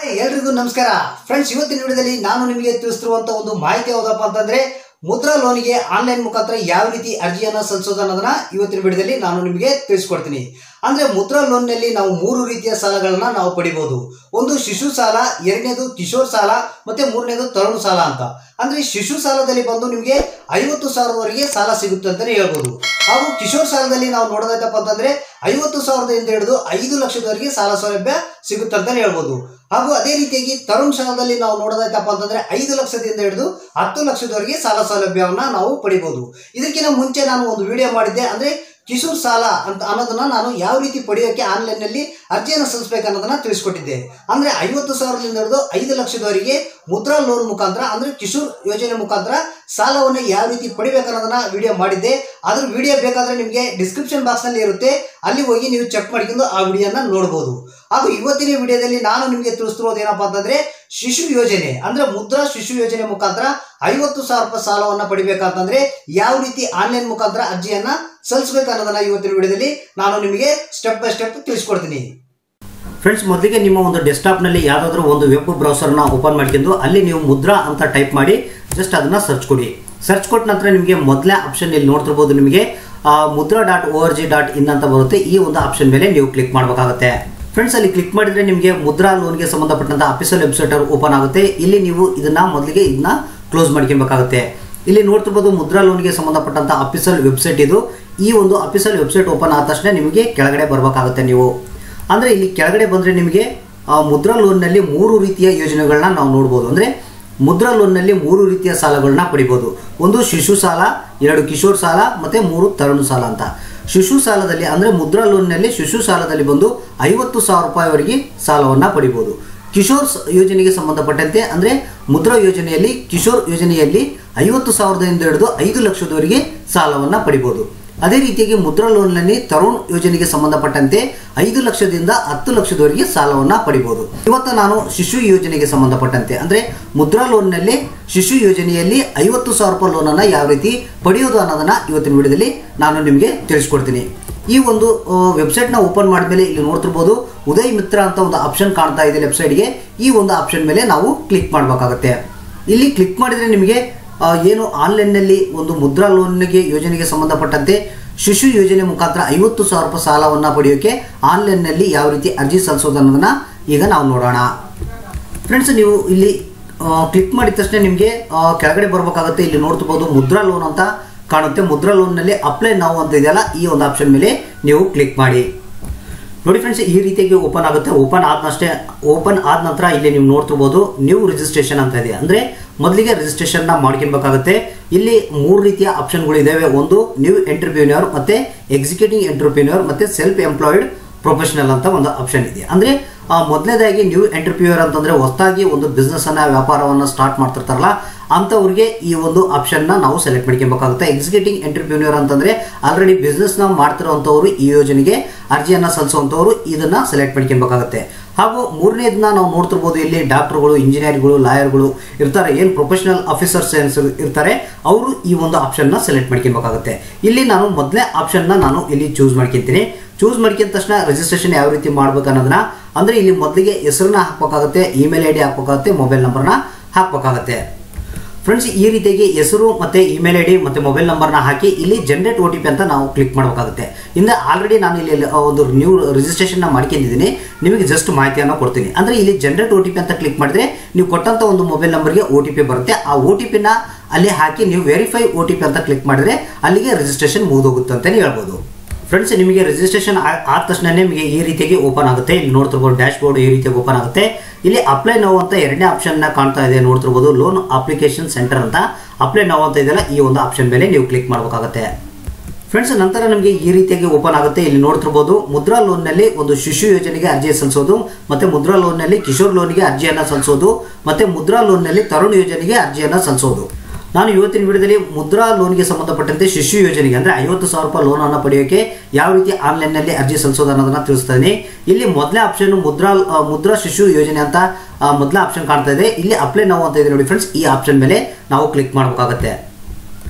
hi, ಎಲ್ರಿಗೂ ನಮಸ್ಕಾರ friends ಇವತ್ತಿನ ವಿಡಿಯೋದಲ್ಲಿ ನಾನು ನಿಮಗೆ ತಿಳಿಸ್ತಿರುವಂತ ಒಂದು ಮಾಹಿತಿ ಯಾವುದಪ್ಪ ಅಂತಂದ್ರೆ ಮುದ್ರಾ ಲೋನಿಗೆ ಆನ್ಲೈನ್ ಮುಖಾಂತರ ಯಾವ ರೀತಿ ಅರ್ಜಿಯನ್ನ ಸಲ್ಲಿಸೋದು ಅನ್ನೋದನ್ನ ಇವತ್ತಿನ ವಿಡಿಯೋದಲ್ಲಿ ನಾನು ನಿಮಗೆ ತಿಳಿಸ್ಕೊಡ್ತೀನಿ ಅಂದ್ರೆ ಮುದ್ರಾ ಲೋನ್ನಲ್ಲಿ ನಾವು ಮೂರು ರೀತಿಯ ಸಾಲಗಳನ್ನ ನಾವು ಪಡಿಬಹುದು ಒಂದು ಶಿಶು ಸಾಲ ಎರಡನೇದು ಕಿಶೋರ್ ಸಾಲ ಮತ್ತೆ ಮೂರನೇದು ತರುಣ್ ಸಾಲ ಅಂತ ಅಂದ್ರೆ ಶಿಶು ಸಾಲದಲ್ಲಿ ಬಂದು ನಿಮಗೆ ಐವತ್ತು ಸಾವಿರದವರೆಗೆ ಸಾಲ ಸಿಗುತ್ತೆ ಅಂತಾನೆ ಹೇಳ್ಬೋದು ಹಾಗೂ ಕಿಶೋರ್ ಸಾಲದಲ್ಲಿ ನಾವು ನೋಡೋದಪ್ಪ ಅಂತಂದ್ರೆ ಐವತ್ತು ಸಾವಿರದಿಂದ ಹಿಡಿದು ಐದು ಲಕ್ಷದವರೆಗೆ ಸಾಲ ಸೌಲಭ್ಯ ಸಿಗುತ್ತೆ ಅಂತಾನೆ ಹೇಳ್ಬೋದು ಹಾಗೂ ಅದೇ ರೀತಿಯಾಗಿ ತರುಣ್ ಸಾಲದಲ್ಲಿ ನಾವು ನೋಡೋದಾಯ್ತಪ್ಪ ಅಂತಂದ್ರೆ ಐದು ಲಕ್ಷದಿಂದ ಹಿಡಿದು ಹತ್ತು ಲಕ್ಷದವರೆಗೆ ಸಾಲ ಸೌಲಭ್ಯವನ್ನ ನಾವು ಪಡಿಬಹುದು ಇದಕ್ಕಿಂತ ಮುಂಚೆ ನಾನು ಒಂದು ವಿಡಿಯೋ ಮಾಡಿದ್ದೆ ಅಂದ್ರೆ ಕಿಶೋರ್ ಸಾಲ ಅಂತ ಅನ್ನೋದನ್ನ ನಾನು ಯಾವ ರೀತಿ ಪಡೆಯೋಕೆ ಆನ್ಲೈನ್ ನಲ್ಲಿ ಅರ್ಜಿಯನ್ನು ಸಲ್ಲಿಸಬೇಕು ಅನ್ನೋದನ್ನ ತಿಳಿಸ್ಕೊಟ್ಟಿದ್ದೆ ಅಂದ್ರೆ ಐವತ್ತು ಸಾವಿರದಿಂದ ಹಿಡಿದು ಐದು ಲಕ್ಷದವರೆಗೆ ಮುದ್ರಾ ಲೋನ್ ಮುಖಾಂತರ ಅಂದ್ರೆ ಕಿಶೋರ್ ಯೋಜನೆ ಮುಖಾಂತರ ಸಾಲವನ್ನು ಯಾವ ರೀತಿ ಪಡಿಬೇಕು ಅನ್ನೋದನ್ನ ವಿಡಿಯೋ ಮಾಡಿದ್ದೆ ಅದ್ರ ವಿಡಿಯೋ ಬೇಕಾದ್ರೆ ನಿಮಗೆ ಡಿಸ್ಕ್ರಿಪ್ಷನ್ ಬಾಕ್ಸ್ ನಲ್ಲಿ ಇರುತ್ತೆ ಅಲ್ಲಿ ಹೋಗಿ ನೀವು ಚೆಕ್ ಮಾಡ್ಕೊಂಡು ಆ ವಿಡಿಯೋನ ನೋಡಬಹುದು ಹಾಗೂ ಇವತ್ತಿನ ವಿಡಿಯೋದಲ್ಲಿ ನಾನು ನಿಮಗೆ ತಿಳಿಸ್ತಿರೋದು ಏನಪ್ಪಾ ಅಂತಂದ್ರೆ ಶಿಶು ಯೋಜನೆ ಅಂದ್ರೆ ಮುದ್ರಾ ಶಿಶು ಯೋಜನೆ ಮುಖಾಂತರ ಐವತ್ತು ಸಾವಿರ ರೂಪಾಯಿ ಸಾಲವನ್ನ ಪಡಿಬೇಕಂತಂದ್ರೆ ಯಾವ ರೀತಿ ಆನ್ಲೈನ್ ಮುಖಾಂತರ ಅರ್ಜಿಯನ್ನ ಸಲ್ಲಿಸಬೇಕು ಅನ್ನೋದನ್ನ ಇವತ್ತಿನ ವಿಡಿಯೋದಲ್ಲಿ ನಾನು ನಿಮಗೆ ಸ್ಟೆಪ್ ಬೈ ಸ್ಟೆಪ್ ತಿಳಿಸ್ಕೊಡ್ತೀನಿ ಫ್ರೆಂಡ್ಸ್ ಮೊದಲಿಗೆ ನಿಮ್ಮ ಒಂದು ಡೆಸ್ಕ್ಟಾಪ್ನಲ್ಲಿ ಯಾವುದಾದ್ರೂ ಒಂದು ವೆಬ್ ಬ್ರೌಸರ್ನ ಓಪನ್ ಮಾಡ್ಕೊಂಡು ಅಲ್ಲಿ ನೀವು ಮುದ್ರಾ ಅಂತ ಟೈಪ್ ಮಾಡಿ ಜಸ್ಟ್ ಅದನ್ನ ಸರ್ಚ್ ಕೊಡಿ ಸರ್ಚ್ ಕೊಟ್ಟ ನಂತರ ನಿಮಗೆ ಮೊದಲನೇ ಆಪ್ಷನ್ ಇಲ್ಲಿ ನೋಡ್ತಿರ್ಬೋದು ನಿಮಗೆ ಆ, Mudra dot O R G dot in ಅಂತ ಬರುತ್ತೆ ಈ ಒಂದು ಆಪ್ಷನ್ ಮೇಲೆ ನೀವು ಕ್ಲಿಕ್ ಮಾಡಬೇಕಾಗುತ್ತೆ ಫ್ರೆಂಡ್ಸ್ ಅಲ್ಲಿ ಕ್ಲಿಕ್ ಮಾಡಿದ್ರೆ ನಿಮಗೆ ಮುದ್ರಾ ಲೋನ್ಗೆ ಸಂಬಂಧಪಟ್ಟಂತ ಅಫಿಷಿಯಲ್ ವೆಬ್ಸೈಟ್ ಓಪನ್ ಆಗುತ್ತೆ ಇಲ್ಲಿ ನೀವು ಇದನ್ನ ಮೊದಲಿಗೆ ಇದನ್ನ ಕ್ಲೋಸ್ ಮಾಡ್ಕೊಬೇಕಾಗುತ್ತೆ ಇಲ್ಲಿ ನೋಡ್ತಿರ್ಬೋದು ಮುದ್ರಾ ಲೋನ್ಗೆ ಸಂಬಂಧಪಟ್ಟಂತ ಅಫಿಷಿಯಲ್ ವೆಬ್ಸೈಟ್ ಇದು ಈ ಒಂದು ಅಫಿಷಿಯಲ್ ವೆಬ್ಸೈಟ್ ಓಪನ್ ಆದ ತಕ್ಷಣ ನಿಮಗೆ ಕೆಳಗಡೆ ಬರಬೇಕಾಗುತ್ತೆ ನೀವು ಅಂದರೆ ಇಲ್ಲಿ ಕೆಳಗಡೆ ಬಂದರೆ ನಿಮಗೆ ಆ, ಮುದ್ರಾ ಲೋನ್ನಲ್ಲಿ ಮೂರು ರೀತಿಯ ಯೋಜನೆಗಳನ್ನ ನಾವು ನೋಡ್ಬೋದು ಅಂದರೆ ಮುದ್ರಾ ಲೋನ್ನಲ್ಲಿ ಮೂರು ರೀತಿಯ ಸಾಲಗಳನ್ನ ಪಡಿಬೋದು ಒಂದು ಶಿಶು ಸಾಲ ಎರಡು ಕಿಶೋರ್ ಸಾಲ ಮತ್ತು ಮೂರು ತರುಣ್ ಸಾಲ ಅಂತ ಶಿಶು ಸಾಲದಲ್ಲಿ ಅಂದರೆ ಮುದ್ರಾ ಲೋನ್ನಲ್ಲಿ ಶಿಶು ಸಾಲದಲ್ಲಿ ಬಂದು ಐವತ್ತು ಸಾವಿರ ರೂಪಾಯಿವರೆಗೆ ಸಾಲವನ್ನು ಪಡಿಬೋದು ಕಿಶೋರ್ ಸ- ಯೋಜನೆಗೆ ಸಂಬಂಧಪಟ್ಟಂತೆ ಅಂದರೆ ಮುದ್ರಾ ಯೋಜನೆಯಲ್ಲಿ ಕಿಶೋರ್ ಯೋಜನೆಯಲ್ಲಿ ಐವತ್ತು ಸಾವಿರದಿಂದ ಹಿಡಿದು ಐದು ಲಕ್ಷದವರೆಗೆ ಸಾಲವನ್ನು ಪಡಿಬೋದು ಅದೇ ರೀತಿಯಾಗಿ ಮುದ್ರಾ ಲೋನ್ನಲ್ಲಿ ತರುಣ್ ಯೋಜನೆಗೆ ಸಂಬಂಧಪಟ್ಟಂತೆ ಐದು ಲಕ್ಷದಿಂದ ಹತ್ತು ಲಕ್ಷದವರೆಗೆ ಸಾಲವನ್ನು ಪಡಿಬಹುದು ಇವತ್ತು ನಾನು ಶಿಶು ಯೋಜನೆಗೆ ಸಂಬಂಧಪಟ್ಟಂತೆ ಅಂದ್ರೆ ಮುದ್ರಾ ಲೋನ್ನಲ್ಲಿ ಶಿಶು ಯೋಜನೆಯಲ್ಲಿ ಐವತ್ತು ಸಾವಿರ ರೂಪಾಯಿ ಲೋನನ್ನು ಯಾವ ರೀತಿ ಪಡೆಯೋದು ಅನ್ನೋದನ್ನ ಇವತ್ತಿನ ವಿಡಿಯೋದಲ್ಲಿ ನಾನು ನಿಮಗೆ ತಿಳಿಸ್ಕೊಡ್ತೀನಿ ಈ ಒಂದು ವೆಬ್ಸೈಟ್ನ ಓಪನ್ ಮಾಡಿದ್ಮೇಲೆ ಇಲ್ಲಿ ನೋಡ್ತಿರ್ಬೋದು ಉದಯ್ ಮಿತ್ರ ಅಂತ ಒಂದು ಆಪ್ಷನ್ ಕಾಣ್ತಾ ಇದೆ ವೆಬ್ಸೈಟ್ಗೆ ಈ ಒಂದು ಆಪ್ಷನ್ ಮೇಲೆ ನಾವು ಕ್ಲಿಕ್ ಮಾಡಬೇಕಾಗುತ್ತೆ ಇಲ್ಲಿ ಕ್ಲಿಕ್ ಮಾಡಿದರೆ ನಿಮಗೆ ಆ, ಏನು ಆನ್ಲೈನ್ನಲ್ಲಿ ಒಂದು ಮುದ್ರಾ ಲೋನ್ಗೆ ಯೋಜನೆಗೆ ಸಂಬಂಧಪಟ್ಟಂತೆ ಶಿಶು ಯೋಜನೆ ಮುಖಾಂತರ ಐವತ್ತು ಸಾವಿರ ರೂಪಾಯಿ ಸಾಲವನ್ನು ಪಡೆಯೋಕೆ ಆನ್ಲೈನ್ನಲ್ಲಿ ಯಾವ ರೀತಿ ಅರ್ಜಿ ಸಲ್ಲಿಸೋದು ಅನ್ನೋದನ್ನ ಈಗ ನಾವು ನೋಡೋಣ ಫ್ರೆಂಡ್ಸ್ ನೀವು ಇಲ್ಲಿ ಕ್ಲಿಕ್ ಮಾಡಿದ ತಕ್ಷಣ ನಿಮಗೆ ಕೆಳಗಡೆ ಬರಬೇಕಾಗುತ್ತೆ ಇಲ್ಲಿ ನೋಡ್ತಿರ್ಬೋದು ಮುದ್ರಾ ಲೋನ್ ಅಂತ ಕಾಣುತ್ತೆ ಮುದ್ರಾ ಲೋನ್ನಲ್ಲಿ ಅಪ್ಲೈ ನಾವು ಅಂತ ಇದೆಯಲ್ಲ ಈ ಒಂದು ಆಪ್ಷನ್ ಮೇಲೆ ನೀವು ಕ್ಲಿಕ್ ಮಾಡಿ ನೋಡಿ ಫ್ರೆಂಡ್ಸ್ ಈ ರೀತಿಯಾಗಿ ಓಪನ್ ಆಗುತ್ತೆ ಓಪನ್ ಆದನಷ್ಟೇ ಓಪನ್ ಆದ ನಂತರ ಇಲ್ಲಿ ನೀವು ನೋಡ್ತಿರ್ಬೋದು ನ್ಯೂ ರಿಜಿಸ್ಟ್ರೇಷನ್ ಅಂತ ಇದೆ ಅಂದರೆ ಮೊದಲಿಗೆ ರಿಜಿಸ್ಟ್ರೇಷನ್ನ ಮಾಡ್ಕೊಬೇಕಾಗುತ್ತೆ ಇಲ್ಲಿ ಮೂರು ರೀತಿಯ ಆಪ್ಷನ್ಗಳು ಇದಾವೆ ಒಂದು ನ್ಯೂ ಎಂಟರ್ಪ್ರಿನ್ಯೂರ್ ಮತ್ತೆ ಎಕ್ಸಿಕ್ಯೂಟಿವ್ ಎಂಟರ್ಪ್ರಿನ್ಯೂರ್ ಮತ್ತೆ ಸೆಲ್ಫ್ ಎಂಪ್ಲಾಯ್ಡ್ ಪ್ರೊಫೆಷನಲ್ ಅಂತ ಒಂದು ಆಪ್ಷನ್ ಇದೆ ಅಂದರೆ ಮೊದಲನೇದಾಗಿ ನ್ಯೂ ಎಂಟರ್ಪ್ರಿನ್ಯೂರ್ ಅಂತಂದ್ರೆ ಹೊಸದಾಗಿ ಒಂದು ಬಿಸ್ನೆಸ್ ಅನ್ನ ವ್ಯಾಪಾರವನ್ನು ಸ್ಟಾರ್ಟ್ ಮಾಡ್ತಿರ್ತಾರಲ್ಲ ಅಂಥವ್ರಿಗೆ ಈ ಒಂದು ಆಪ್ಷನ್ನ ನಾವು ಸೆಲೆಕ್ಟ್ ಮಾಡ್ಕೊಬೇಕಾಗುತ್ತೆ ಎಕ್ಸಿಕ್ಯೂಟಿವ್ ಎಂಟರ್ಪ್ರಿನ್ಯೂರ್ ಅಂತಂದ್ರೆ ಆಲ್ರೆಡಿ ಬಿಸ್ನೆಸ್ನ ಮಾಡ್ತಿರೋಂಥವ್ರು ಈ ಯೋಜನೆಗೆ ಅರ್ಜಿಯನ್ನು ಸಲ್ಲಿಸುವಂಥವ್ರು ಇದನ್ನ ಸೆಲೆಕ್ಟ್ ಮಾಡ್ಕೊಬೇಕಾಗುತ್ತೆ ಹಾಗೂ ಮೂರನೇದನ್ನ ನಾವು ನೋಡ್ತಿರ್ಬೋದು ಇಲ್ಲಿ ಡಾಕ್ಟರ್ಗಳು ಇಂಜಿನಿಯರ್ಗಳು ಲಾಯರ್ಗಳು ಇರ್ತಾರೆ ಏನು ಪ್ರೊಫೆಷನಲ್ ಆಫೀಸರ್ಸ್ ಇರ್ತಾರೆ ಅವರು ಈ ಒಂದು ಆಪ್ಷನ್ನ ಸೆಲೆಕ್ಟ್ ಮಾಡ್ಕೊಬೇಕಾಗುತ್ತೆ ಇಲ್ಲಿ ನಾನು ಮೊದಲನೇ ಆಪ್ಷನ್ನ ನಾನು ಇಲ್ಲಿ ಚೂಸ್ ಮಾಡ್ಕೊತೀನಿ ಚೂಸ್ ಮಾಡ್ಕೊಂಡ ತಕ್ಷಣ ರಿಜಿಸ್ಟ್ರೇಷನ್ ಯಾವ ರೀತಿ ಮಾಡ್ಬೇಕು ಅನ್ನೋದನ್ನ ಅಂದ್ರೆ ಇಲ್ಲಿ ಮೊದಲಿಗೆ ಹೆಸರನ್ನ ಹಾಕ್ಬೇಕಾಗುತ್ತೆ ಇಮೇಲ್ ಐ ಡಿ ಹಾಕ್ಬೇಕಾಗುತ್ತೆ ಮೊಬೈಲ್ ನಂಬರ್ನ ಹಾಕ್ಬೇಕಾಗುತ್ತೆ ಫ್ರೆಂಡ್ಸ್ ಈ ರೀತಿಯಾಗಿ ಹೆಸರು ಮತ್ತೆ ಇಮೇಲ್ ಐ ಡಿ ಮತ್ತೆ ಮೊಬೈಲ್ ನಂಬರ್ನ ಹಾಕಿ ಇಲ್ಲಿ ಜನರೇಟ್ ಒ ಟಿ ಪಿ ಅಂತ ನಾವು ಕ್ಲಿಕ್ ಮಾಡಬೇಕಾಗುತ್ತೆ ಇಂದ ಆಲ್ರೆಡಿ ನಾನು ಇಲ್ಲಿ ಒಂದು ನ್ಯೂ ರಿಜಿಸ್ಟ್ರೇಷನ್ನ ಮಾಡ್ಕೊಂಡಿದ್ದೀನಿ ನಿಮಗೆ ಜಸ್ಟ್ ಮಾಹಿತಿಯನ್ನು ಕೊಡ್ತೀನಿ ಅಂದರೆ ಇಲ್ಲಿ ಜನರೇಟ್ ಒ ಟಿ ಪಿ ಅಂತ ಕ್ಲಿಕ್ ಮಾಡಿದ್ರೆ ನೀವು ಕೊಟ್ಟಂಥ ಒಂದು ಮೊಬೈಲ್ ನಂಬರ್ಗೆ ಒ ಟಿ ಪಿ ಬರುತ್ತೆ ಆ ಒ ಟಿ ಪಿನ ಅಲ್ಲಿ ಹಾಕಿ ನೀವು ವೆರಿಫೈ ಒ ಟಿ ಪಿ ಅಂತ ಕ್ಲಿಕ್ ಮಾಡಿದ್ರೆ ಅಲ್ಲಿಗೆ ರಿಜಿಸ್ಟ್ರೇಷನ್ ಮುಗಿದೋಗುತ್ತೆ ಅಂತಲೇ ಹೇಳ್ಬೋದು ಫ್ರೆಂಡ್ಸ್ ನಿಮಗೆ ರಿಜಿಸ್ಟ್ರೇಷನ್ ಆದ ತಕ್ಷಣ ನಿಮಗೆ ಈ ರೀತಿಯಾಗಿ ಓಪನ್ ಆಗುತ್ತೆ ಇಲ್ಲಿ ನೋಡ್ತಿರ್ಬೋದು ಡ್ಯಾಶ್ ಬೋರ್ಡ್ ಈ ರೀತಿಯಾಗಿ ಓಪನ್ ಆಗುತ್ತೆ ಇಲ್ಲಿ ಅಪ್ಲೈ ನಾವು ಅಂತ ಎರಡನೇ ಆಪ್ಷನ್ನ ಕಾಣ್ತಾ ಇದೆ ನೋಡ್ತಿರ್ಬೋದು ಲೋನ್ ಅಪ್ಲಿಕೇಶನ್ ಸೆಂಟರ್ ಅಂತ ಅಪ್ಲೈ ನಾವು ಅಂತ ಇದೆಯಲ್ಲ ಈ ಒಂದು ಆಪ್ಷನ್ ಮೇಲೆ ನೀವು ಕ್ಲಿಕ್ ಮಾಡಬೇಕಾಗುತ್ತೆ ಫ್ರೆಂಡ್ಸ್ ನಂತರ ನಮಗೆ ಈ ರೀತಿಯಾಗಿ ಓಪನ್ ಆಗುತ್ತೆ ಇಲ್ಲಿ ನೋಡ್ತಿರ್ಬೋದು ಮುದ್ರಾ ಲೋನ್ನಲ್ಲಿ ಒಂದು ಶಿಶು ಯೋಜನೆಗೆ ಅರ್ಜಿ ಸಲ್ಲಿಸೋದು ಮತ್ತೆ ಮುದ್ರಾ ಲೋನ್ನಲ್ಲಿ ಕಿಶೋರ್ ಲೋನ್ಗೆ ಅರ್ಜಿಯನ್ನು ಸಲ್ಲಿಸೋದು ಮತ್ತೆ ಮುದ್ರಾ ಲೋನ್ನಲ್ಲಿ ತರುಣ್ ಯೋಜನೆಗೆ ಅರ್ಜಿಯನ್ನು ಸಲ್ಲಿಸೋದು ನಾನು ಇವತ್ತಿನ ವಿಡಿಯೋದಲ್ಲಿ ಮುದ್ರಾ ಲೋನ್ಗೆ ಸಂಬಂಧಪಟ್ಟಂತೆ ಶಿಶು ಯೋಜನೆಗೆ ಅಂದ್ರೆ ಐವತ್ತು ಸಾವಿರ ರೂಪಾಯಿ ಲೋನ್ ಅನ್ನು ಪಡೆಯೋಕೆ ಯಾವ ರೀತಿ ಆನ್ಲೈನ್ನಲ್ಲಿ ಅರ್ಜಿ ಸಲ್ಲಿಸೋದು ಅನ್ನೋದನ್ನ ತಿಳಿಸ್ತಾ ಇದ್ದೀನಿ ಇಲ್ಲಿ ಮೊದಲನೇ ಆಪ್ಷನ್ ಮುದ್ರಾ ಆ, ಮುದ್ರಾ ಶಿಶು ಯೋಜನೆ ಅಂತ ಮೊದಲನೇ ಆಪ್ಷನ್ ಕಾಣ್ತಾ ಇದೆ ಇಲ್ಲಿ ಅಪ್ಲೈ ನಾವು ಅಂತ ಇದೆ ನೋಡಿ ಫ್ರೆಂಡ್ಸ್ ಈ ಆಪ್ಷನ್ ಮೇಲೆ ನಾವು ಕ್ಲಿಕ್ ಮಾಡಬೇಕಾಗುತ್ತೆ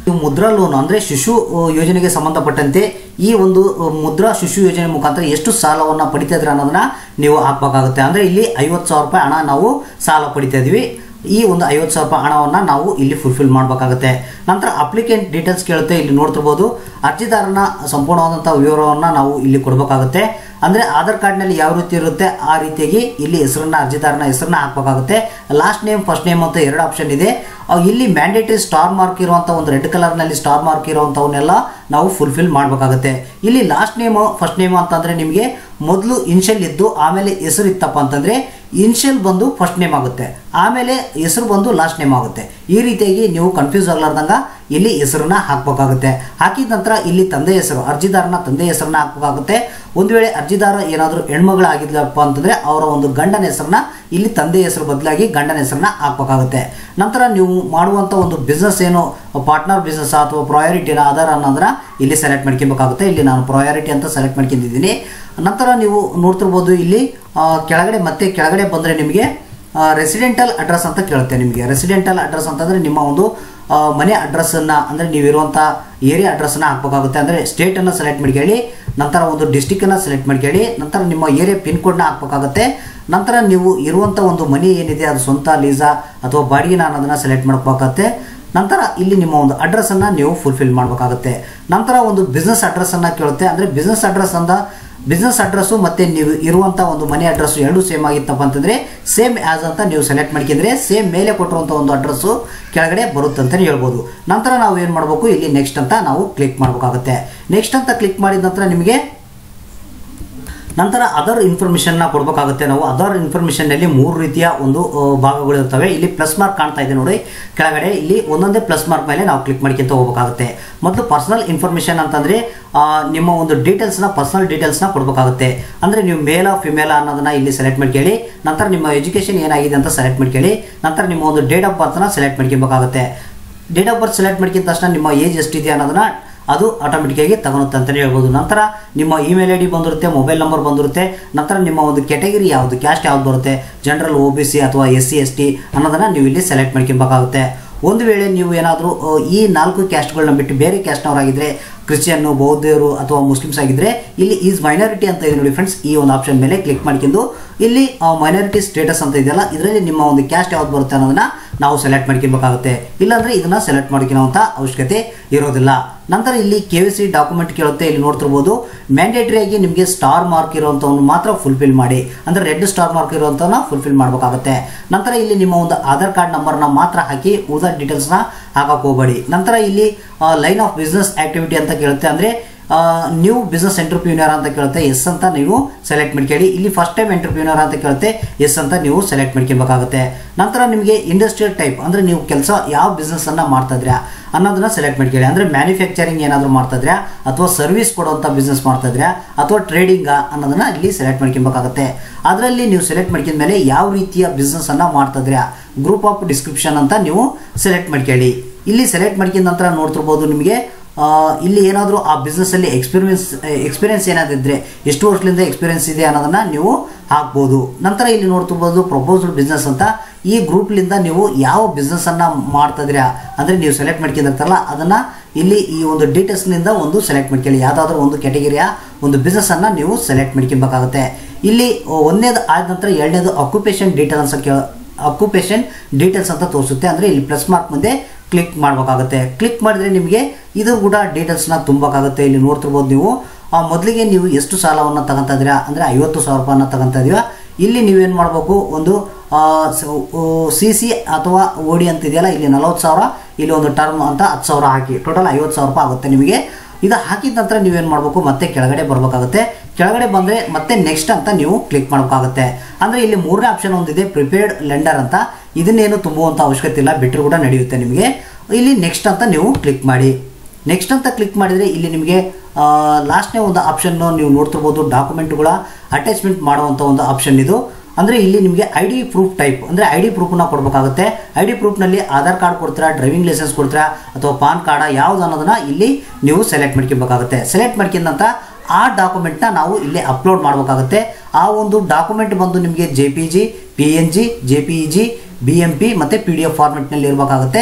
ಇದು ಮುದ್ರಾ ಲೋನ್ ಅಂದರೆ ಶಿಶು ಅ, ಯೋಜನೆಗೆ ಸಂಬಂಧಪಟ್ಟಂತೆ ಈ ಒಂದು ಅ, ಮುದ್ರಾ ಶಿಶು ಯೋಜನೆ ಮುಖಾಂತರ ಎಷ್ಟು ಸಾಲವನ್ನು ಪಡಿತಾ ಇದ್ರೆ ಅನ್ನೋದನ್ನ ನೀವು ಹಾಕಬೇಕಾಗುತ್ತೆ ಅಂದರೆ ಇಲ್ಲಿ ಐವತ್ತು ಸಾವಿರ ರೂಪಾಯಿ ಹಣ ನಾವು ಸಾಲ ಪಡಿತಾ ಇದೀವಿ ಈ ಒಂದು ಐವತ್ತು ಸಾವಿರ ರೂಪಾಯಿ ಹಣವನ್ನು ನಾವು ಇಲ್ಲಿ ಫುಲ್ಫಿಲ್ ಮಾಡಬೇಕಾಗುತ್ತೆ ನಂತರ ಅಪ್ಲಿಕೆಂಟ್ ಡೀಟೇಲ್ಸ್ ಕೇಳುತ್ತೆ ಇಲ್ಲಿ ನೋಡ್ತಿರ್ಬೋದು ಅರ್ಜಿದಾರನ ಸಂಪೂರ್ಣವಾದಂಥ ವಿವರವನ್ನು ನಾವು ಇಲ್ಲಿ ಕೊಡಬೇಕಾಗುತ್ತೆ ಅಂದರೆ ಆಧಾರ್ ಕಾರ್ಡ್ನಲ್ಲಿ ಯಾವ ರೀತಿ ಇರುತ್ತೆ ಆ ರೀತಿಯಾಗಿ ಇಲ್ಲಿ ಹೆಸರನ್ನ ಅರ್ಜಿದಾರನ ಹೆಸರನ್ನ ಹಾಕಬೇಕಾಗುತ್ತೆ ಲಾಸ್ಟ್ ನೇಮ್ ಫಸ್ಟ್ ನೇಮ್ ಅಂತ ಎರಡು ಆಪ್ಷನ್ ಇದೆ ಅವು ಇಲ್ಲಿ ಮ್ಯಾಂಡೇಟರಿ ಸ್ಟಾರ್ ಮಾರ್ಕ್ ಇರುವಂಥ ಒಂದು ರೆಡ್ ಕಲರ್ನಲ್ಲಿ ಸ್ಟಾರ್ ಮಾರ್ಕ್ ಇರುವಂಥವನ್ನೆಲ್ಲ ನಾವು ಫುಲ್ಫಿಲ್ ಮಾಡಬೇಕಾಗುತ್ತೆ ಇಲ್ಲಿ ಲಾಸ್ಟ್ ನೇಮು ಫಸ್ಟ್ ನೇಮು ಅಂತಂದರೆ ನಿಮಗೆ ಮೊದಲು ಇನ್ಷಿಯಲ್ ಇದ್ದು ಆಮೇಲೆ ಹೆಸರು ಇತ್ತಪ್ಪ ಅಂತಂದರೆ ಇನ್ಷಿಯಲ್ ಬಂದು ಫಸ್ಟ್ ನೇಮ್ ಆಗುತ್ತೆ ಆಮೇಲೆ ಹೆಸರು ಬಂದು ಲಾಸ್ಟ್ ನೇಮ್ ಆಗುತ್ತೆ ಈ ರೀತಿಯಾಗಿ ನೀವು ಕನ್ಫ್ಯೂಸ್ ಆಗಲಾರ್ದಂಗ ಇಲ್ಲಿ ಹೆಸರನ್ನ ಹಾಕಬೇಕಾಗುತ್ತೆ ಹಾಕಿದ ನಂತರ ಇಲ್ಲಿ ತಂದೆ ಹೆಸರು ಅರ್ಜಿದಾರನ ತಂದೆ ಹೆಸರನ್ನ ಹಾಕಬೇಕಾಗುತ್ತೆ ಒಂದು ವೇಳೆ ಅರ್ಜಿದಾರ ಏನಾದರೂ ಹೆಣ್ಮಗಳಾಗಿದ್ಲಪ್ಪ ಅಂತಂದರೆ ಅವರ ಒಂದು ಗಂಡನ ಹೆಸರನ್ನ ಇಲ್ಲಿ ತಂದೆ ಹೆಸರು ಬದಲಾಗಿ ಗಂಡನ ಹೆಸರನ್ನ ಹಾಕಬೇಕಾಗುತ್ತೆ ನಂತರ ನೀವು ಮಾಡುವಂಥ ಒಂದು ಬಿಸ್ನೆಸ್ ಏನು ಪಾರ್ಟ್ನರ್ ಬಿಸ್ನೆಸ್ ಅಥವಾ ಪ್ರಯಾರಿಟಿನ ಆಧಾರ ಅನ್ನೋದನ್ನ ಇಲ್ಲಿ ಸೆಲೆಕ್ಟ್ ಮಾಡ್ಕೊಬೇಕಾಗುತ್ತೆ ಇಲ್ಲಿ ನಾನು ಪ್ರಯಾರಿಟಿ ಅಂತ ಸೆಲೆಕ್ಟ್ ಮಾಡ್ಕೊಂಡಿದ್ದೀನಿ ನಂತರ ನೀವು ನೋಡ್ತಿರ್ಬೋದು ಇಲ್ಲಿ ಆ, ಕೆಳಗಡೆ ಮತ್ತೆ ಕೆಳಗಡೆ ಬಂದರೆ ನಿಮಗೆ ರೆಸಿಡೆಂಟಲ್ ಅಡ್ರೆಸ್ ಅಂತ ಕೇಳುತ್ತೆ ನಿಮಗೆ ರೆಸಿಡೆಂಟಲ್ ಅಡ್ರೆಸ್ ಅಂತಂದರೆ ನಿಮ್ಮ ಒಂದು ಆ, ಮನೆ ಅಡ್ರೆಸ್ಸನ್ನು ಅಂದರೆ ನೀವಿರುವಂಥ ಏರಿಯಾ ಅಡ್ರೆಸ್ಸನ್ನು ಹಾಕಬೇಕಾಗುತ್ತೆ ಅಂದರೆ ಸ್ಟೇಟನ್ನು ಸೆಲೆಕ್ಟ್ ಮಾಡ್ಕೊಳ್ಳಿ ನಂತರ ಒಂದು ಡಿಸ್ಟಿಕ್ಕನ್ನು ಸೆಲೆಕ್ಟ್ ಮಾಡ್ಕೊಳ್ಳಿ ನಂತರ ನಿಮ್ಮ ಏರಿಯಾ ಪಿನ್ ಕೋಡ್ನ ಹಾಕಬೇಕಾಗುತ್ತೆ ನಂತರ ನೀವು ಇರುವಂಥ ಒಂದು ಮನೆ ಏನಿದೆ ಅದು ಸ್ವಂತ ಲೀಸಾ ಅಥವಾ ಬಾಡಿಗೆನ ಅನ್ನೋದನ್ನು ಸೆಲೆಕ್ಟ್ ಮಾಡ್ಬೇಕಾಗತ್ತೆ ನಂತರ ಇಲ್ಲಿ ನಿಮ್ಮ ಒಂದು ಅಡ್ರೆಸ್ಸನ್ನು ನೀವು ಫುಲ್ಫಿಲ್ ಮಾಡಬೇಕಾಗುತ್ತೆ ನಂತರ ಒಂದು ಬಿಸ್ನೆಸ್ ಅಡ್ರೆಸ್ಸನ್ನು ಕೇಳುತ್ತೆ ಅಂದರೆ ಬಿಸ್ನೆಸ್ ಅಡ್ರೆಸ್ ಅಂದ ಬಿಸ್ನೆಸ್ ಅಡ್ರೆಸ್ಸು ಮತ್ತು ನೀವು ಇರುವಂಥ ಒಂದು ಮನೆ ಅಡ್ರೆಸ್ಸು ಎರಡೂ ಸೇಮ್ ಆಗಿತ್ತಪ್ಪ ಅಂತಂದರೆ ಸೇಮ್ ಆ್ಯಸ್ ಅಂತ ನೀವು ಸೆಲೆಕ್ಟ್ ಮಾಡ್ಕೊಂಡ್ರೆ ಸೇಮ್ ಮೇಲೆ ಕೊಟ್ಟಿರುವಂಥ ಒಂದು ಅಡ್ರೆಸ್ಸು ಕೆಳಗಡೆ ಬರುತ್ತೆ ಅಂತಲೇ ಹೇಳ್ಬೋದು ನಂತರ ನಾವು ಏನು ಮಾಡಬೇಕು ಇಲ್ಲಿ ನೆಕ್ಸ್ಟ್ ಅಂತ ನಾವು ಕ್ಲಿಕ್ ಮಾಡಬೇಕಾಗುತ್ತೆ ನೆಕ್ಸ್ಟ್ ಅಂತ ಕ್ಲಿಕ್ ಮಾಡಿದ ನಂತರ ನಿಮಗೆ ನಂತರ ಅದರ್ ಇನ್ಫಾರ್ಮೇಷನ್ನ ಕೊಡಬೇಕಾಗುತ್ತೆ ನಾವು ಅದರ್ ಇನ್ಫಾರ್ಮೇಷನ್ನಲ್ಲಿ ಮೂರು ರೀತಿಯ ಒಂದು ಆ, ಭಾಗಗಳು ಇರ್ತವೆ ಇಲ್ಲಿ ಪ್ಲಸ್ ಮಾರ್ಕ್ ಕಾಣ್ತಾ ಇದೆ ನೋಡಿ ಕೆಳಗಡೆ ಇಲ್ಲಿ ಒಂದೊಂದೇ ಪ್ಲಸ್ ಮಾರ್ಕ್ ಮೇಲೆ ನಾವು ಕ್ಲಿಕ್ ಮಾಡ್ಕೊಂತ ಹೋಗಬೇಕಾಗುತ್ತೆ ಮತ್ತು ಪರ್ಸನಲ್ ಇನ್ಫಾರ್ಮೇಷನ್ ಅಂತಂದರೆ ಆ, ನಿಮ್ಮ ಒಂದು ಡೀಟೇಲ್ಸ್ನ ಪರ್ಸನಲ್ ಡೀಟೇಲ್ಸ್ನ ಕೊಡಬೇಕಾಗುತ್ತೆ ಅಂದರೆ ನೀವು ಮೇಲ ಫಿಮೇಲ ಅನ್ನೋದನ್ನ ಇಲ್ಲಿ ಸೆಲೆಕ್ಟ್ ಮಾಡ್ಕೊಳ್ಳಿ ನಂತರ ನಿಮ್ಮ ಎಜುಕೇಷನ್ ಏನಾಗಿದೆ ಅಂತ ಸೆಲೆಕ್ಟ್ ಮಾಡ್ಕೊಳ್ಳಿ ನಂತರ ನಿಮ್ಮ ಒಂದು ಡೇಟ್ ಆಫ್ ಬರ್ತ್ನ ಸೆಲೆಕ್ಟ್ ಮಾಡ್ಕೊಬೇಕಾಗುತ್ತೆ ಡೇಟ್ ಆಫ್ ಬರ್ತ್ ಸೆಲೆಕ್ಟ್ ಮಾಡ್ಕಿದ ತಕ್ಷಣ ನಿಮ್ಮ ಏಜ್ ಎಷ್ಟಿದೆ ಅನ್ನೋದನ್ನ ಅದು ಆಟೋಮೆಟಿಕ್ಕಾಗಿ ತಗೊಳುತ್ತೆ ಅಂತಲೇ ಹೇಳ್ಬೋದು ನಂತರ ನಿಮ್ಮ ಇಮೇಲ್ ಐ ಡಿ ಬಂದಿರುತ್ತೆ ಮೊಬೈಲ್ ನಂಬರ್ ಬಂದಿರುತ್ತೆ ನಂತರ ನಿಮ್ಮ ಒಂದು ಕೆಟಗರಿ ಯಾವುದು ಕ್ಯಾಸ್ಟ್ ಯಾವ್ದು ಬರುತ್ತೆ ಜನರಲ್ ಒ ಬಿ ಸಿ ಅಥವಾ ಎಸ್ ಸಿ ಎಸ್ ಟಿ ಅನ್ನೋದನ್ನು ನೀವು ಇಲ್ಲಿ ಸೆಲೆಕ್ಟ್ ಮಾಡ್ಕೊಬೇಕಾಗುತ್ತೆ ಒಂದು ವೇಳೆ ನೀವು ಏನಾದರೂ ಈ ನಾಲ್ಕು ಕ್ಯಾಸ್ಟ್ಗಳನ್ನ ಬಿಟ್ಟು ಬೇರೆ ಕ್ಯಾಸ್ಟ್ನವರಾಗಿದ್ದರೆ ಕ್ರಿಶ್ಚಿಯನ್ನು ಬೌದ್ಧರು ಅಥವಾ ಮುಸ್ಲಿಮ್ಸ್ ಆಗಿದ್ದರೆ ಇಲ್ಲಿ ಈಸ್ ಮೈನಾರಿಟಿ ಅಂತ ಇದೆ ನೋಡಿ ಫ್ರೆಂಡ್ಸ್ ಈ ಒಂದು ಆಪ್ಷನ್ ಮೇಲೆ ಕ್ಲಿಕ್ ಮಾಡ್ಕೊಂಡು ಇಲ್ಲಿ ಮೈನಾರಿಟಿ ಸ್ಟೇಟಸ್ ಅಂತ ಇದೆಯಲ್ಲ ಇದರಲ್ಲಿ ನಿಮ್ಮ ಒಂದು ಕ್ಯಾಸ್ಟ್ ಯಾವ್ದು ಬರುತ್ತೆ ಅನ್ನೋದನ್ನ ನಾವು ಸೆಲೆಕ್ಟ್ ಮಾಡ್ಕೊಬೇಕಾಗುತ್ತೆ ಇಲ್ಲಾಂದರೆ ಇದನ್ನ ಸೆಲೆಕ್ಟ್ ಮಾಡ್ಕೊಳ್ಳೋಂಥ ಅವಶ್ಯಕತೆ ಇರೋದಿಲ್ಲ ನಂತರ ಇಲ್ಲಿ ಕೆ ವಿ ಸಿ ಡಾಕ್ಯುಮೆಂಟ್ ಕೇಳುತ್ತೆ ಇಲ್ಲಿ ನೋಡ್ತಿರ್ಬೋದು ಮ್ಯಾಂಡೇಟರಿ ಆಗಿ ನಿಮಗೆ ಸ್ಟಾರ್ ಮಾರ್ಕ್ ಇರುವಂಥವನ್ನು ಮಾತ್ರ ಫುಲ್ಫಿಲ್ ಮಾಡಿ ಅಂದರೆ ರೆಡ್ ಸ್ಟಾರ್ ಮಾರ್ಕ್ ಇರುವಂಥವನ್ನ ಫುಲ್ಫಿಲ್ ಮಾಡಬೇಕಾಗುತ್ತೆ ನಂತರ ಇಲ್ಲಿ ನಿಮ್ಮ ಒಂದು ಆಧಾರ್ ಕಾರ್ಡ್ ನಂಬರ್ನ ಮಾತ್ರ ಹಾಕಿ ಉಳಿದ ಡೀಟೇಲ್ಸ್ನ ಹಾಕಕ್ಕೆ ಹೋಗಬೇಡಿ ನಂತರ ಇಲ್ಲಿ ಲೈನ್ ಆಫ್ ಬಿಸ್ನೆಸ್ ಆಕ್ಟಿವಿಟಿ ಅಂತ ಕೇಳುತ್ತೆ ಅಂದರೆ ನ್ಯೂ ಬಿಸ್ನೆಸ್ ಎಂಟರ್ಪ್ಯೂನರ್ ಅಂತ ಕೇಳುತ್ತೆ ಎಸ್ ಅಂತ ನೀವು ಸೆಲೆಕ್ಟ್ ಮಾಡ್ಕೊಳ್ಳಿ ಇಲ್ಲಿ ಫಸ್ಟ್ ಟೈಮ್ ಎಂಟರ್ಪ್ಯೂನರ್ ಅಂತ ಕೇಳುತ್ತೆ ಎಸ್ ಅಂತ ನೀವು ಸೆಲೆಕ್ಟ್ ಮಾಡ್ಕೊಬೇಕಾಗುತ್ತೆ ನಂತರ ನಿಮಗೆ ಇಂಡಸ್ಟ್ರಿಯಲ್ ಟೈಪ್ ಅಂದರೆ ನೀವು ಕೆಲಸ ಯಾವ ಬಿಸ್ನೆಸ್ಸನ್ನು ಮಾಡ್ತಾ ಇದ್ರಾ ಅನ್ನೋದನ್ನ ಸೆಲೆಕ್ಟ್ ಮಾಡ್ಕೊಳ್ಳಿ ಅಂದರೆ ಮ್ಯಾನುಫ್ಯಾಕ್ಚರಿಂಗ್ ಏನಾದರೂ ಮಾಡ್ತಾ ಇದ್ರಾ ಅಥವಾ ಸರ್ವಿಸ್ ಕೊಡುವಂಥ ಬಿಸ್ನೆಸ್ ಮಾಡ್ತಾ ಇದ್ರಾ ಅಥವಾ ಟ್ರೇಡಿಂಗಾ ಅನ್ನೋದನ್ನ ಇಲ್ಲಿ ಸೆಲೆಕ್ಟ್ ಮಾಡ್ಕೊಬೇಕಾಗುತ್ತೆ ಅದರಲ್ಲಿ ನೀವು ಸೆಲೆಕ್ಟ್ ಮಾಡ್ಕೊಂಡ ಮೇಲೆ ಯಾವ ರೀತಿಯ ಬಿಸ್ನೆಸ್ಸನ್ನು ಮಾಡ್ತಾ ಇದ್ರಾ ಗ್ರೂಪ್ ಆಫ್ ಡಿಸ್ಕ್ರಿಪ್ಷನ್ ಅಂತ ನೀವು ಸೆಲೆಕ್ಟ್ ಮಾಡ್ಕೊಳ್ಳಿ ಇಲ್ಲಿ ಸೆಲೆಕ್ಟ್ ಮಾಡ್ಕೊಂಡ ನಂತರ ನೋಡ್ತಿರ್ಬೋದು ನಿಮಗೆ ಆ, ಇಲ್ಲಿ ಏನಾದರೂ ಆ ಬಿಸ್ನೆಸ್ಸಲ್ಲಿ ಎಕ್ಸ್ಪೀರಿಯನ್ಸ್ ಎಕ್ಸ್ಪೀರಿಯನ್ಸ್ ಏನಾದಿದ್ರೆ ಎಷ್ಟು ವರ್ಷದಿಂದ ಎಕ್ಸ್ಪೀರಿಯನ್ಸ್ ಇದೆ ಅನ್ನೋದನ್ನ ನೀವು ಹಾಕ್ಬೋದು ನಂತರ ಇಲ್ಲಿ ನೋಡ್ತಿರ್ಬೋದು ಪ್ರಪೋಸ್ಡ್ ಬಿಸ್ನೆಸ್ ಅಂತ ಈ ಗ್ರೂಪ್ಲಿಂದ ನೀವು ಯಾವ ಬಿಸ್ನೆಸ್ಸನ್ನು ಮಾಡ್ತಾ ಇದ್ದೀರಾ ಅಂದರೆ ನೀವು ಸೆಲೆಕ್ಟ್ ಮಾಡ್ಕೊಂಡಿರ್ತಾರಲ್ಲ ಅದನ್ನು ಇಲ್ಲಿ ಈ ಒಂದು ಡೀಟೇಲ್ಸ್ನಿಂದ ಒಂದು ಸೆಲೆಕ್ಟ್ ಮಾಡ್ಕೊಳ್ಳಿ ಯಾವುದಾದ್ರೂ ಒಂದು ಕ್ಯಾಟಗರಿಯ ಒಂದು ಬಿಸ್ನೆಸ್ಸನ್ನು ನೀವು ಸೆಲೆಕ್ಟ್ ಮಾಡ್ಕೊಬೇಕಾಗುತ್ತೆ ಇಲ್ಲಿ ಒಂದನೇದು ಆದ ನಂತರ ಎರಡನೇದು ಅಕ್ಯುಪೇಷನ್ ಡೀಟೇಲ್ಸ್ ಕೇಳ ಅಕ್ಯುಪೇಷನ್ ಡೀಟೇಲ್ಸ್ ಅಂತ ತೋರಿಸುತ್ತೆ ಅಂದರೆ ಇಲ್ಲಿ ಪ್ಲಸ್ ಮಾರ್ಕ್ ಮುಂದೆ ಕ್ಲಿಕ್ ಮಾಡಬೇಕಾಗುತ್ತೆ ಕ್ಲಿಕ್ ಮಾಡಿದ್ರೆ ನಿಮಗೆ ಇದು ಕೂಡ ಡೀಟೇಲ್ಸ್ನ ತುಂಬಬೇಕಾಗುತ್ತೆ ಇಲ್ಲಿ ನೋಡ್ತಿರ್ಬೋದು ನೀವು ಆ, ಮೊದಲಿಗೆ ನೀವು ಎಷ್ಟು ಸಾಲವನ್ನು ತಗೊಂತಾ ಇದ್ದೀರಾ ಅಂದರೆ ಐವತ್ತು ಸಾವಿರ ರೂಪಾಯಿನ ತಗೊಂತಾ ಇದೀರಾ ಇಲ್ಲಿ ನೀವೇನು ಮಾಡಬೇಕು ಒಂದು ಸಿ ಸಿ ಅಥವಾ ಓಡಿ ಅಂತ ಇದೆಯಲ್ಲ ಇಲ್ಲಿ ನಲವತ್ತು ಸಾವಿರ ಇಲ್ಲಿ ಒಂದು ಟರ್ಮ್ ಅಂತ ಹತ್ತು ಸಾವಿರ ಹಾಕಿ ಟೋಟಲ್ ಐವತ್ತು ಸಾವಿರ ರೂಪಾಯಿ ಆಗುತ್ತೆ ನಿಮಗೆ ಇದು ಹಾಕಿದ ನಂತರ ನೀವೇನು ಮಾಡಬೇಕು ಮತ್ತೆ ಕೆಳಗಡೆ ಬರಬೇಕಾಗುತ್ತೆ ಕೆಳಗಡೆ ಬಂದರೆ ಮತ್ತೆ ನೆಕ್ಸ್ಟ್ ಅಂತ ನೀವು ಕ್ಲಿಕ್ ಮಾಡಬೇಕಾಗುತ್ತೆ ಅಂದರೆ ಇಲ್ಲಿ ಮೂರನೇ ಆಪ್ಷನ್ ಒಂದಿದೆ ಪ್ರಿಪೇರ್ಡ್ ಲೆಂಡರ್ ಅಂತ ಇದನ್ನೇನು ತುಂಬುವಂಥ ಅವಶ್ಯಕತೆ ಇಲ್ಲ ಬಿಟ್ಟರು ಕೂಡ ನಡೆಯುತ್ತೆ ನಿಮಗೆ ಇಲ್ಲಿ ನೆಕ್ಸ್ಟ್ ಅಂತ ನೀವು ಕ್ಲಿಕ್ ಮಾಡಿ ನೆಕ್ಸ್ಟ್ ಅಂತ ಕ್ಲಿಕ್ ಮಾಡಿದರೆ ಇಲ್ಲಿ ನಿಮಗೆ ಲಾಸ್ಟ್ನೇ ಒಂದು ಆಪ್ಷನ್ನು ನೀವು ನೋಡ್ತಿರ್ಬೋದು ಡಾಕ್ಯುಮೆಂಟ್ಗಳ ಅಟ್ಯಾಚ್ಮೆಂಟ್ ಮಾಡುವಂಥ ಒಂದು ಆಪ್ಷನ್ ಇದು ಅಂದರೆ ಇಲ್ಲಿ ನಿಮಗೆ ಐ ಡಿ ಪ್ರೂಫ್ ಟೈಪ್ ಅಂದರೆ ಐ ಡಿ ಪ್ರೂಫ್ನ ಕೊಡಬೇಕಾಗುತ್ತೆ ಐ ಡಿ ಪ್ರೂಫ್ನಲ್ಲಿ ಆಧಾರ್ ಕಾರ್ಡ್ ಕೊಡ್ತೀರಾ ಡ್ರೈವಿಂಗ್ ಲೈಸೆನ್ಸ್ ಕೊಡ್ತೀರಾ ಅಥವಾ ಪಾನ್ ಕಾರ್ಡ ಯಾವ್ದು ಅನ್ನೋದನ್ನ ಇಲ್ಲಿ ನೀವು ಸೆಲೆಕ್ಟ್ ಮಾಡ್ಕೊಬೇಕಾಗುತ್ತೆ ಸೆಲೆಕ್ಟ್ ಮಾಡ್ಕೊಂಡಂತ ಆ ಡಾಕ್ಯುಮೆಂಟ್ನ ನಾವು ಇಲ್ಲಿ ಅಪ್ಲೋಡ್ ಮಾಡಬೇಕಾಗುತ್ತೆ ಆ ಒಂದು ಡಾಕ್ಯುಮೆಂಟ್ ಬಂದು ನಿಮಗೆ J P G P N G J P E G B M P ಮತ್ತು ಪಿ ಡಿ ಎಫ್ ಫಾರ್ಮೆಟ್ನಲ್ಲಿ ಇರಬೇಕಾಗುತ್ತೆ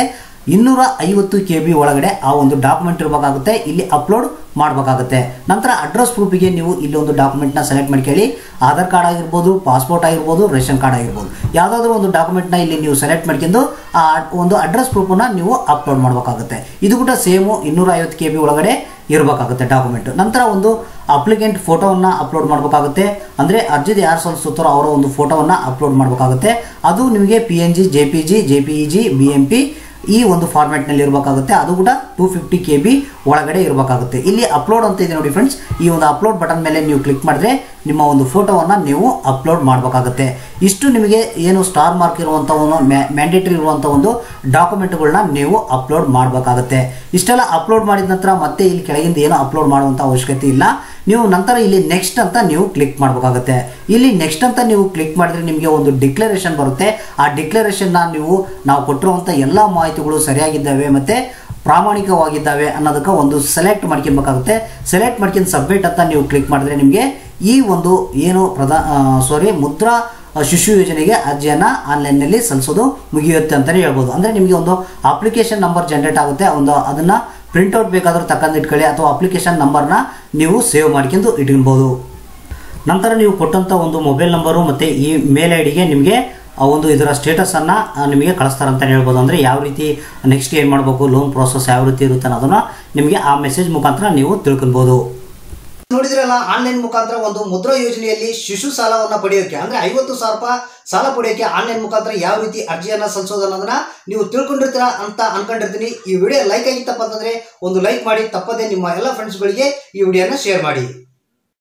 ಇನ್ನೂರ ಐವತ್ತು ಕೆ ಬಿ ಒಳಗಡೆ ಆ ಒಂದು ಡಾಕ್ಯುಮೆಂಟ್ ಇರಬೇಕಾಗುತ್ತೆ ಇಲ್ಲಿ ಅಪ್ಲೋಡ್ ಮಾಡಬೇಕಾಗುತ್ತೆ ನಂತರ ಅಡ್ರೆಸ್ ಪ್ರೂಫಿಗೆ ನೀವು ಇಲ್ಲಿ ಒಂದು ಡಾಕ್ಯುಮೆಂಟ್ನ ಸೆಲೆಕ್ಟ್ ಮಾಡ್ಕೊಳ್ಳಿ ಆಧಾರ್ ಕಾರ್ಡ್ ಆಗಿರ್ಬೋದು ಪಾಸ್ಪೋರ್ಟ್ ಆಗಿರ್ಬೋದು ರೇಷನ್ ಕಾರ್ಡ್ ಆಗಿರ್ಬೋದು ಯಾವುದಾದ್ರೂ ಒಂದು ಡಾಕ್ಯುಮೆಂಟ್ನ ಇಲ್ಲಿ ನೀವು ಸೆಲೆಕ್ಟ್ ಮಾಡ್ಕೊಂಡು ಆ ಒಂದು ಅಡ್ರೆಸ್ ಪ್ರೂಫನ್ನ ನೀವು ಅಪ್ಲೋಡ್ ಮಾಡಬೇಕಾಗುತ್ತೆ ಇದು ಕೂಡ ಸೇಮು ಇನ್ನೂರ ಐವತ್ತು ಕೆ ಬಿ ಒಳಗಡೆ ಇರಬೇಕಾಗುತ್ತೆ ಡಾಕ್ಯುಮೆಂಟ್ ನಂತರ ಒಂದು ಅಪ್ಲಿಕೆಂಟ್ ಫೋಟೋವನ್ನು ಅಪ್ಲೋಡ್ ಮಾಡಬೇಕಾಗುತ್ತೆ ಅಂದರೆ ಅರ್ಜಿದ ಯಾರು ಸಲ್ಲಿಸುತ್ತಾರೋ ಅವರ ಒಂದು ಫೋಟೋವನ್ನು ಅಪ್ಲೋಡ್ ಮಾಡಬೇಕಾಗುತ್ತೆ ಅದು ನಿಮಗೆ P N G J P G J P E G B M P ಈ ಒಂದು ಫಾರ್ಮ್ಯಾಟ್ನಲ್ಲಿ ಇರಬೇಕಾಗುತ್ತೆ ಅದು ಕೂಡ ಟೂ ಫಿಫ್ಟಿ ಕೆ ಬಿ ಒಳಗಡೆ ಇರಬೇಕಾಗುತ್ತೆ ಇಲ್ಲಿ ಅಪ್ಲೋಡ್ ಅಂತ ಇದೆ ನೋಡಿ ಫ್ರೆಂಡ್ಸ್ ಈ ಒಂದು ಅಪ್ಲೋಡ್ ಬಟನ್ ಮೇಲೆ ನೀವು ಕ್ಲಿಕ್ ಮಾಡಿದ್ರೆ ನಿಮ್ಮ ಒಂದು ಫೋಟೋವನ್ನು ನೀವು ಅಪ್ಲೋಡ್ ಮಾಡಬೇಕಾಗುತ್ತೆ ಇಷ್ಟು ನಿಮಗೆ ಏನು ಸ್ಟಾರ್ ಮಾರ್ಕ್ ಇರುವಂಥ ಒಂದು ಮ್ಯಾಂಡೇಟರಿ ಇರುವಂಥ ಒಂದು ಡಾಕ್ಯುಮೆಂಟ್ಗಳನ್ನ ನೀವು ಅಪ್ಲೋಡ್ ಮಾಡಬೇಕಾಗುತ್ತೆ ಇಷ್ಟೆಲ್ಲ ಅಪ್ಲೋಡ್ ಮಾಡಿದ ನಂತರ ಮತ್ತೆ ಇಲ್ಲಿ ಕೆಳಗಿಂದ ಏನು ಅಪ್ಲೋಡ್ ಮಾಡುವಂಥ ಅವಶ್ಯಕತೆ ಇಲ್ಲ ನೀವು ನಂತರ ಇಲ್ಲಿ ನೆಕ್ಸ್ಟ್ ಅಂತ ನೀವು ಕ್ಲಿಕ್ ಮಾಡಬೇಕಾಗುತ್ತೆ ಇಲ್ಲಿ ನೆಕ್ಸ್ಟ್ ಅಂತ ನೀವು ಕ್ಲಿಕ್ ಮಾಡಿದ್ರೆ ನಿಮಗೆ ಒಂದು ಡಿಕ್ಲರೇಷನ್ ಬರುತ್ತೆ ಆ ಡಿಕ್ಲರೇಷನ್ನ ನೀವು ನಾವು ಕೊಟ್ಟಿರುವಂಥ ಎಲ್ಲ ಮಾಹಿತಿಗಳು ಸರಿಯಾಗಿದ್ದಾವೆ ಮತ್ತು ಪ್ರಾಮಾಣಿಕವಾಗಿದ್ದಾವೆ ಅನ್ನೋದಕ್ಕೆ ಒಂದು ಸೆಲೆಕ್ಟ್ ಮಾಡ್ಕೊಬೇಕಾಗುತ್ತೆ ಸೆಲೆಕ್ಟ್ ಮಾಡ್ಕೊಂಡು ಸಬ್ಮಿಟ್ ಅಂತ ನೀವು ಕ್ಲಿಕ್ ಮಾಡಿದ್ರೆ ನಿಮಗೆ ಈ ಒಂದು ಏನು ಪ್ರಧಾ ಸಾರಿ ಮುದ್ರಾ ಶಿಶು ಯೋಜನೆಗೆ ಅರ್ಜಿಯನ್ನು ಆನ್ಲೈನ್ನಲ್ಲಿ ಸಲ್ಲಿಸೋದು ಮುಗಿಯುತ್ತೆ ಅಂತಲೇ ಹೇಳ್ಬೋದು ಅಂದರೆ ನಿಮಗೆ ಒಂದು ಅಪ್ಲಿಕೇಶನ್ ನಂಬರ್ ಜನ್ರೇಟ್ ಆಗುತ್ತೆ ಒಂದು ಅದನ್ನು ಪ್ರಿಂಟ್ಔಟ್ ಬೇಕಾದರೂ ತಕ್ಕಂದು ಇಟ್ಕೊಳ್ಳಿ ಅಥವಾ ಅಪ್ಲಿಕೇಶನ್ ನಂಬರ್ನ ನೀವು ಸೇವ್ ಮಾಡ್ಕೊಂಡು ಇಟ್ಕೊಬೋದು ನಂತರ ನೀವು ಕೊಟ್ಟಂಥ ಒಂದು ಮೊಬೈಲ್ ನಂಬರು ಮತ್ತು ಈ ಮೇಲ್ ಐ ಡಿಗೆ ನಿಮಗೆ ಆ ಒಂದು ಇದರ ಸ್ಟೇಟಸನ್ನು ನಿಮಗೆ ಕಳಿಸ್ತಾರೆ ಅಂತಲೇ ಹೇಳ್ಬೋದು ಅಂದರೆ ಯಾವ ರೀತಿ ನೆಕ್ಸ್ಟ್ ಏನು ಮಾಡಬೇಕು ಲೋನ್ ಪ್ರೋಸೆಸ್ ಯಾವ ರೀತಿ ಇರುತ್ತೆ ಅನ್ನೋದನ್ನು ನಿಮಗೆ ಆ ಮೆಸೇಜ್ ಮುಖಾಂತರ ನೀವು ತಿಳ್ಕೊಬೋದು ನೋಡಿದ್ರಲ್ಲ ಆನ್ಲೈನ್ ಮುಖಾಂತರ ಒಂದು ಮುದ್ರಾ ಯೋಜನೆಯಲ್ಲಿ ಶಿಶು ಸಾಲವನ್ನ ಪಡೆಯೋಕೆ ಅಂದ್ರೆ ಐವತ್ತು ಸಾವಿರ ರೂಪಾಯಿ ಸಾಲ ಪಡೆಯೋಕೆ ಆನ್ಲೈನ್ ಮುಖಾಂತರ ಯಾವ ರೀತಿ ಅರ್ಜಿಯನ್ನ ಸಲ್ಲಿಸೋದು ಅನ್ನೋದನ್ನ ನೀವು ತಿಳ್ಕೊಂಡಿರ್ತೀರಾ ಅಂತ ಅನ್ಕೊಂಡಿರ್ತೀನಿ ಈ ವಿಡಿಯೋ ಲೈಕ್ ಆಗಿತ್ತಪ್ಪ ಅಂತಂದ್ರೆ ಒಂದು ಲೈಕ್ ಮಾಡಿ ತಪ್ಪದೆ ನಿಮ್ಮ ಎಲ್ಲ ಫ್ರೆಂಡ್ಸ್ಗಳಿಗೆ ಈ ವಿಡಿಯೋನ ಶೇರ್ ಮಾಡಿ